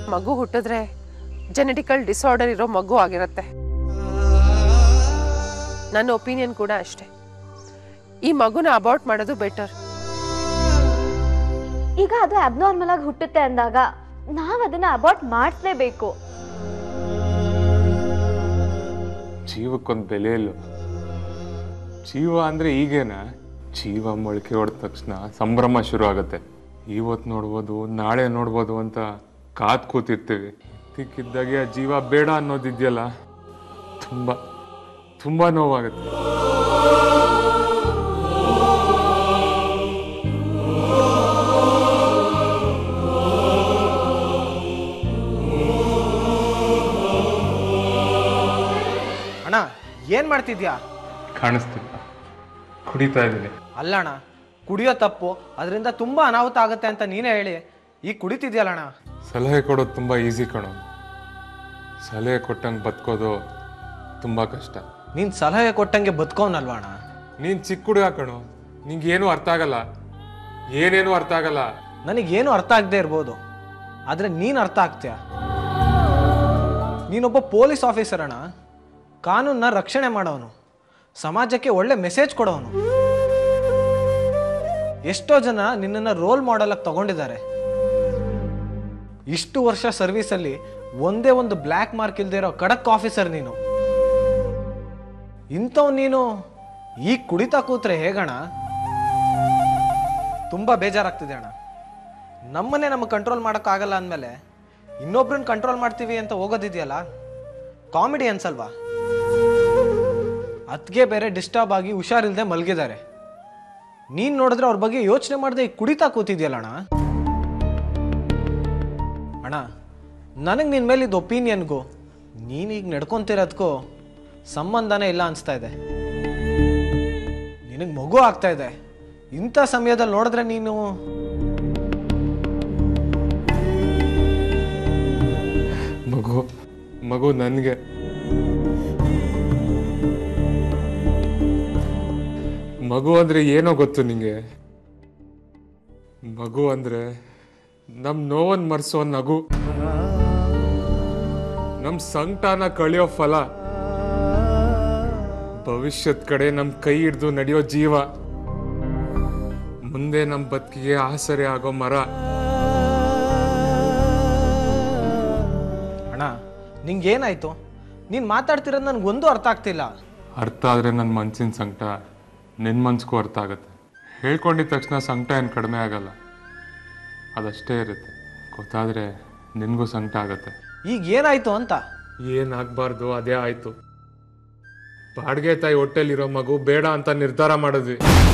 ಮಗು ಹುಟ್ಟಿದ್ರೆ genetical disorder ಇರೋ ಮಗು ಆಗಿರುತ್ತೆ ನನ್ನ ಒಪಿನಿಯನ್ ಕೂಡ ಅಷ್ಟೇ ಈ ಮಗುನ ಅಬಾರ್ಟ್ ಮಾಡೋದು ಬೆಟರ್ ಈಗ ಅದು ಅಬ್ನಾರ್ಮಲ್ ಆಗಿ ಹುಟ್ಟುತ್ತೆ ಅಂದಾಗ ನಾವ್ ಅದನ್ನ ಅಬಾರ್ಟ್ ಮಾಡಿಸ್ಲೇಬೇಕು ಜೀವಕ್ಕೊಂದು ಬೆಲೆ ಇಲ್ಲ ಜೀವ ಅಂದರೆ ಈಗೇನ ಜೀವ ಮೊಳಕೆ ಹೊಡೆದ ತಕ್ಷಣ ಸಂಭ್ರಮ ಶುರು ಆಗುತ್ತೆ ಇವತ್ತು ನೋಡ್ಬೋದು ನಾಳೆ ನೋಡ್ಬೋದು ಅಂತ ಕಾದ್ ಕೂತಿರ್ತೀವಿ ತಿಕ್ಕಿದ್ದಾಗೆ ಆ ಜೀವ ಬೇಡ ಅನ್ನೋದಿದೆಯಲ್ಲ ತುಂಬ ತುಂಬ ನೋವಾಗುತ್ತೆ ಅಣ್ಣ ಏನು ಮಾಡ್ತಿದ್ಯಾ ಕಾಣಿಸ್ತಿಲ್ಲ ಕುಡಿತಾ ಇದ್ದೀನಿ ಅಲ್ಲ ಅಣ್ಣ ಕುಡಿಯೋ ತಪ್ಪು ಅದರಿಂದ ತುಂಬ ಅನಾಹುತ ಆಗುತ್ತೆ ಅಂತ ನೀನೇ ಹೇಳಿ ಈಗ ಕುಡಿತಿದ್ಯಲ್ಲ ಅಣ್ಣ ಸಲಹೆ ಕೊಡೋದು ತುಂಬ ಈಸಿ ಕಣೋ ಸಲಹೆ ಕೊಟ್ಟಂಗೆ ಬದುಕೋದು ತುಂಬ ಕಷ್ಟ ನೀನು ಸಲಹೆ ಕೊಟ್ಟಂಗೆ ಬದುಕೋನಲ್ವ ಅಣ್ಣ ನೀನು ಚಿಕ್ಕ ಹುಡುಗ ಕಣೋ ನಿಂಗೇನು ಅರ್ಥ ಆಗಲ್ಲ ಏನೇನು ಅರ್ಥ ಆಗಲ್ಲ ನನಗೇನು ಅರ್ಥ ಆಗದೆ ಇರ್ಬೋದು ಆದರೆ ನೀನು ಅರ್ಥ ಆಗ್ತೀಯ ನೀನೊಬ್ಬ ಪೊಲೀಸ್ ಆಫೀಸರ್ ಅಣ್ಣ ಕಾನೂನನ್ನ ರಕ್ಷಣೆ ಮಾಡೋನು ಸಮಾಜಕ್ಕೆ ಒಳ್ಳೆ ಮೆಸೇಜ್ ಕೊಡೋನು ಎಷ್ಟೋ ಜನ ನಿನ್ನನ್ನು ರೋಲ್ ಮಾಡೆಲಾಗಿ ತಗೊಂಡಿದ್ದಾರೆ ಇಷ್ಟು ವರ್ಷ ಸರ್ವೀಸಲ್ಲಿ ಒಂದೇ ಒಂದು ಬ್ಲ್ಯಾಕ್ ಮಾರ್ಕ್ ಇಲ್ದೇ ಇರೋ ಖಡಕ್ ಆಫೀಸರ್ ನೀನು ಇಂಥವ್ ನೀನು ಈಗ ಕುಡಿತಾ ಕೂತ್ರೆ ಹೇಗಣ್ಣ ತುಂಬ ಬೇಜಾರಾಗ್ತಿದೆ ಅಣ್ಣ ನಮ್ಮನ್ನೇ ನಮಗೆ ಕಂಟ್ರೋಲ್ ಮಾಡೋಕ್ಕಾಗಲ್ಲ ಅಂದಮೇಲೆ ಇನ್ನೊಬ್ರನ್ನ ಕಂಟ್ರೋಲ್ ಮಾಡ್ತೀವಿ ಅಂತ ಹೋಗೋದಿದೆಯಲ್ಲ ಕಾಮಿಡಿ ಅನ್ಸಲ್ವಾ ಅದಕ್ಕೆ ಬೇರೆ ಡಿಸ್ಟರ್ಬ್ ಆಗಿ ಹುಷಾರಿಲ್ಲದೆ ಮಲಗಿದ್ದಾರೆ ನೀನು ನೋಡಿದ್ರೆ ಅವ್ರ ಬಗ್ಗೆ ಯೋಚನೆ ಮಾಡದೆ ಈಗ ಕುಡಿತಾ ಕೂತಿದ್ಯಲ್ಲ ಅಣ್ಣ ಅಣ್ಣ ನನಗೆ ನಿನ್ನ ಮೇಲೆ ಇದು ಒಪಿನಿಯನ್ಗೂ ನೀನೀಗ ನಡ್ಕೊಂತಿರೋದಕ್ಕೂ ಸಂಬಂಧನೇ ಇಲ್ಲ ಅನಿಸ್ತಾ ಇದೆ ನಿನಗೆ ಮಗು ಆಗ್ತಾ ಇದೆ ಇಂಥ ಸಮಯದಲ್ಲಿ ನೋಡಿದ್ರೆ ನೀನು ಮಗು ಮಗು ನನಗೆ ಮಗು ಅಂದ್ರೆ ಏನೋ ಗೊತ್ತು ನಿಂಗೆ ಮಗು ಅಂದ್ರೆ ನಮ್ ನೋವನ್ ಮರ್ಸೋ ನಗು ನಮ್ ಸಂಕಟನ ಕಳಿಯೋ ಫಲ ಭವಿಷ್ಯದ ಕಡೆ ನಮ್ ಕೈ ಹಿಡ್ದು ನಡೆಯೋ ಜೀವ ಮುಂದೆ ನಮ್ ಬದುಕಿಗೆ ಆಸರೆ ಆಗೋ ಮರ ಅಣ್ಣ ನಿಂಗೇನಾಯ್ತು ನೀನು ಮಾತಾಡ್ತಿರೋದು ನನಗೆ ಒಂದು ಅರ್ಥ ಆಗ್ತಿಲ್ಲ ಅರ್ಥ ಆದರೆ ನನ್ನ ಮನ್ಸಿನ ಸಂಕಟ ನಿನ್ನ ಮನ್ಸಿಗೂ ಅರ್ಥ ಆಗುತ್ತೆ ಹೇಳ್ಕೊಂಡಿದ ತಕ್ಷಣ ಸಂಕಟ ಏನು ಕಡಿಮೆ ಆಗಲ್ಲ ಅದಷ್ಟೇ ಇರುತ್ತೆ ಗೊತ್ತಾದರೆ ನಿನಗೂ ಸಂಕಟ ಆಗುತ್ತೆ ಈಗ ಏನಾಯ್ತು ಅಂತ ಏನಾಗಬಾರ್ದು ಅದೇ ಆಯಿತು ಬಾಡಿಗೆ ತಾಯಿ ಹೊಟ್ಟೆಲಿರೋ ಮಗು ಬೇಡ ಅಂತ ನಿರ್ಧಾರ ಮಾಡಿದ್ವಿ